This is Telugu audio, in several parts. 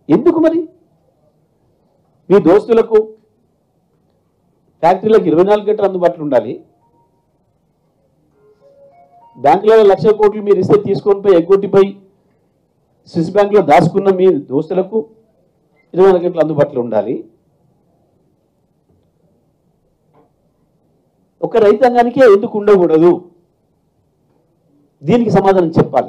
ఎందుకు మరి మీ దోస్తులకు ఫ్యాక్టరీలకు ఇరవై నాలుగు గంటలు అందుబాటులో ఉండాలి బ్యాంకులలో లక్ష కోట్లు మీరు ఇస్తే తీసుకొని పోయి ఎగ్గొట్టిపోయి స్విస్ బ్యాంక్లో దాచుకున్న మీ దోస్తులకు ఇరవై నాలుగు గంటలు అందుబాటులో ఉండాలి ఒక రైతాంగానికే ఎందుకు ఉండకూడదు దీనికి సమాధానం చెప్పాలి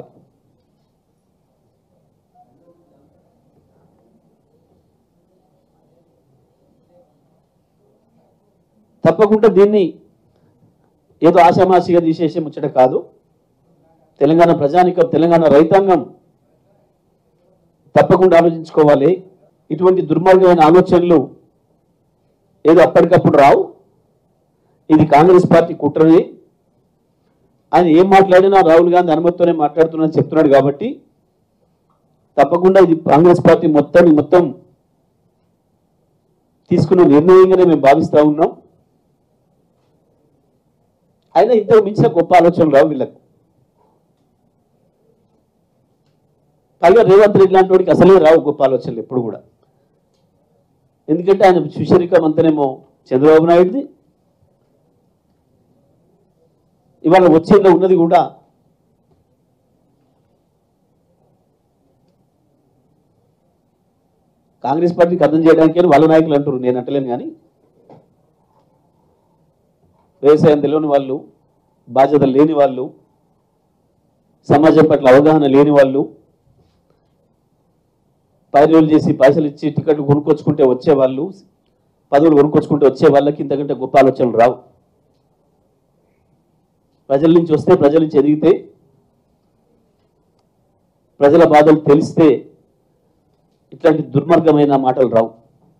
తప్పకుండా దీన్ని ఏదో ఆశామాషిగా తీసేసే ముచ్చట కాదు తెలంగాణ ప్రజానికం తెలంగాణ రైతాంగం తప్పకుండా ఆలోచించుకోవాలి ఇటువంటి దుర్మార్గమైన ఆలోచనలు ఏదో అప్పటికప్పుడు రావు ఇది కాంగ్రెస్ పార్టీ కుట్రని ఆయన ఏం మాట్లాడినా రాహుల్ గాంధీ అనుమతితోనే మాట్లాడుతున్నా చెప్తున్నాడు కాబట్టి తప్పకుండా ఇది కాంగ్రెస్ పార్టీ మొత్తాన్ని మొత్తం తీసుకున్న నిర్ణయంగానే మేము భావిస్తా ఉన్నాం అయినా ఇంతకు మించిన గొప్ప ఆలోచనలు రావు వీళ్ళకు పైగా రేవంత్ రెడ్డి లాంటి వాడికి అసలే రావు గొప్ప ఆలోచనలు ఎప్పుడు కూడా ఎందుకంటే ఆయన సుశరికం అంతనేమో చంద్రబాబు నాయుడుది ఇవాళ వచ్చేలో ఉన్నది కూడా కాంగ్రెస్ పార్టీకి అర్థం చేయడానికి అని వాళ్ళ నాయకులు అంటారు నేను అంటలేను కానీ వ్యవసాయం తెలియని వాళ్ళు బాధ్యత లేని వాళ్ళు సమాజం పట్ల అవగాహన లేని వాళ్ళు పైరులు చేసి పైసలు ఇచ్చి టికెట్లు కొనుక్కొచ్చుకుంటే వచ్చేవాళ్ళు పదవులు కొనుక్కొచ్చుకుంటే వచ్చే వాళ్ళకి ఇంతకంటే గొప్ప ఆలోచనలు రావు ప్రజల నుంచి వస్తే ప్రజల నుంచి ఎదిగితే ప్రజల బాధలు తెలిస్తే ఇట్లాంటి దుర్మార్గమైన మాటలు రావు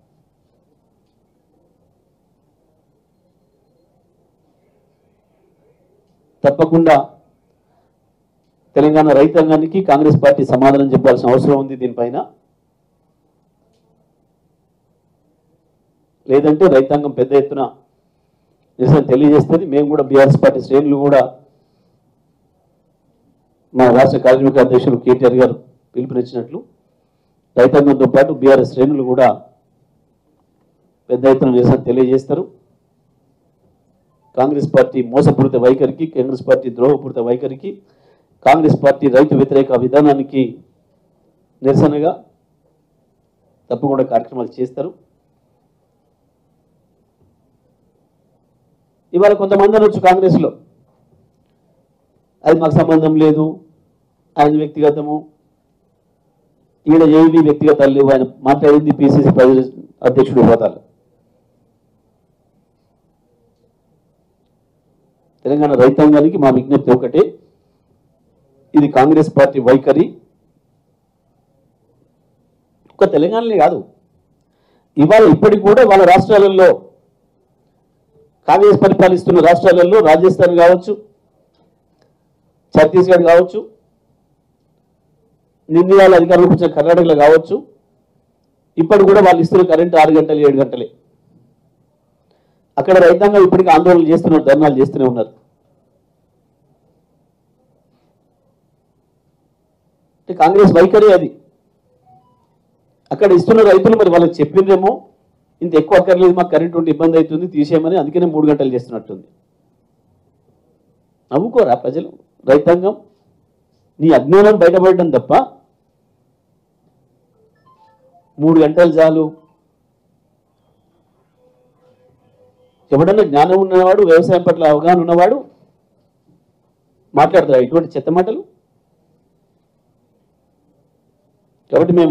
తప్పకుండా తెలంగాణ రైతాంగానికి కాంగ్రెస్ పార్టీ సమాధానం చెప్పాల్సిన అవసరం ఉంది దీనిపైన లేదంటే రైతాంగం పెద్ద ఎత్తున నిరసన తెలియజేస్తుంది మేము కూడా బీఆర్ఎస్ పార్టీ శ్రేణులు కూడా మా రాష్ట్ర కార్మిక అధ్యక్షులు కేటీఆర్ గారు పిలుపునిచ్చినట్లు రైతాంగంతో పాటు బీఆర్ఎస్ శ్రేణులు కూడా పెద్ద ఎత్తున నిరసన తెలియజేస్తారు కాంగ్రెస్ పార్టీ మోసపూరిత వైఖరికి కాంగ్రెస్ పార్టీ ద్రోహపూరిత వైఖరికి కాంగ్రెస్ పార్టీ రైతు వ్యతిరేక విధానానికి నిరసనగా తప్పకుండా కార్యక్రమాలు చేస్తారు ఇవాళ కొంతమంది అనొచ్చు కాంగ్రెస్లో అది మాకు సంబంధం లేదు ఆయన వ్యక్తిగతము ఈడ ఏవి వ్యక్తిగతాలు లేవు ఆయన మాట్లాడింది పిసిసి అధ్యక్షుడు హోదాలో తెలంగాణ రైతాంగానికి మా విజ్ఞప్తి ఒకటే ఇది కాంగ్రెస్ పార్టీ వైఖరి ఒక్క తెలంగాణలే కాదు ఇవాళ ఇప్పటికి కూడా వాళ్ళ రాష్ట్రాలలో కాంగ్రెస్ పరిపాలిస్తున్న రాష్ట్రాలలో రాజస్థాన్ కావచ్చు ఛత్తీస్గఢ్ కావచ్చు నిందియాల అధికారంలోకి వచ్చిన కర్ణాటకలో కావచ్చు ఇప్పటి కూడా వాళ్ళు ఇస్తున్న కరెంట్ ఆరు గంటలు ఏడు గంటలే అక్కడ రైతాంగం ఇప్పటికీ ఆందోళన చేస్తున్నారు ధర్నాలు చేస్తూనే ఉన్నారు అంటే కాంగ్రెస్ వైఖరి అది అక్కడ ఇస్తున్న రైతులు మరి వాళ్ళకి చెప్పిండ్రేమో ఇంత ఎక్కువ అక్కర్లేదు మాకు కరెంట్ ఉంటే ఇబ్బంది అవుతుంది తీసేయమని అందుకనే మూడు గంటలు చేస్తున్నట్టుంది నవ్వుకోరా ప్రజలు రైతాంగం నీ అజ్ఞానం బయటపడడం తప్ప మూడు గంటలు చాలు ఎవడన్నా జ్ఞానం ఉన్నవాడు వ్యవసాయం పట్ల అవగాహన ఉన్నవాడు మాట్లాడతారు ఇటువంటి చెత్త మాటలు కాబట్టి మేము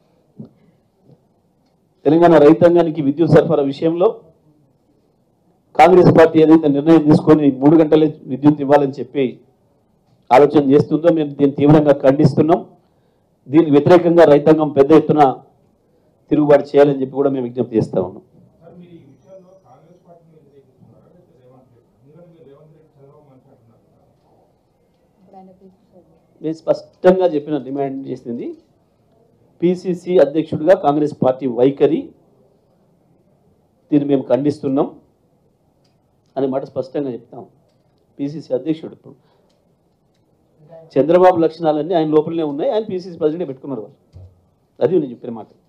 తెలంగాణ రైతాంగానికి విద్యుత్ సరఫరా విషయంలో కాంగ్రెస్ పార్టీ ఏదైతే నిర్ణయం తీసుకొని మూడు గంటలే విద్యుత్ ఇవ్వాలని చెప్పి ఆలోచన చేస్తుందో మేము దీన్ని తీవ్రంగా ఖండిస్తున్నాం దీనికి వ్యతిరేకంగా రైతాంగం పెద్ద ఎత్తున తిరుగుబాటు చేయాలని చెప్పి కూడా మేము విజ్ఞప్తి చేస్తా ఉన్నాం సార్ మీరు ఈ విషయంలో కాంగ్రెస్ పార్టీని వ్యతిరేకిస్తున్నారా లేకపోతే రేవంత్ రెడ్డి ఎందుకంటే మీరు రేవంత్ రెడ్డి చంద్రబాబు మంచి అంటున్నారు కదా. నేను స్పష్టంగా చెప్పిన డిమాండ్ చేసింది పిసిసి అధ్యక్షుడిగా కాంగ్రెస్ పార్టీ వైఖరి దీన్ని మేము ఖండిస్తున్నాం అనే మాట స్పష్టంగా చెప్తాం పిసిసి అధ్యక్షుడు ఇప్పుడు చంద్రబాబు లక్షణాలన్నీ ఆయన లోపలనే ఉన్నాయి ఆయన పిసిసి ప్రెసిడెంట్ పెట్టుకున్నారు వాళ్ళు అది నేను చెప్పిన మాట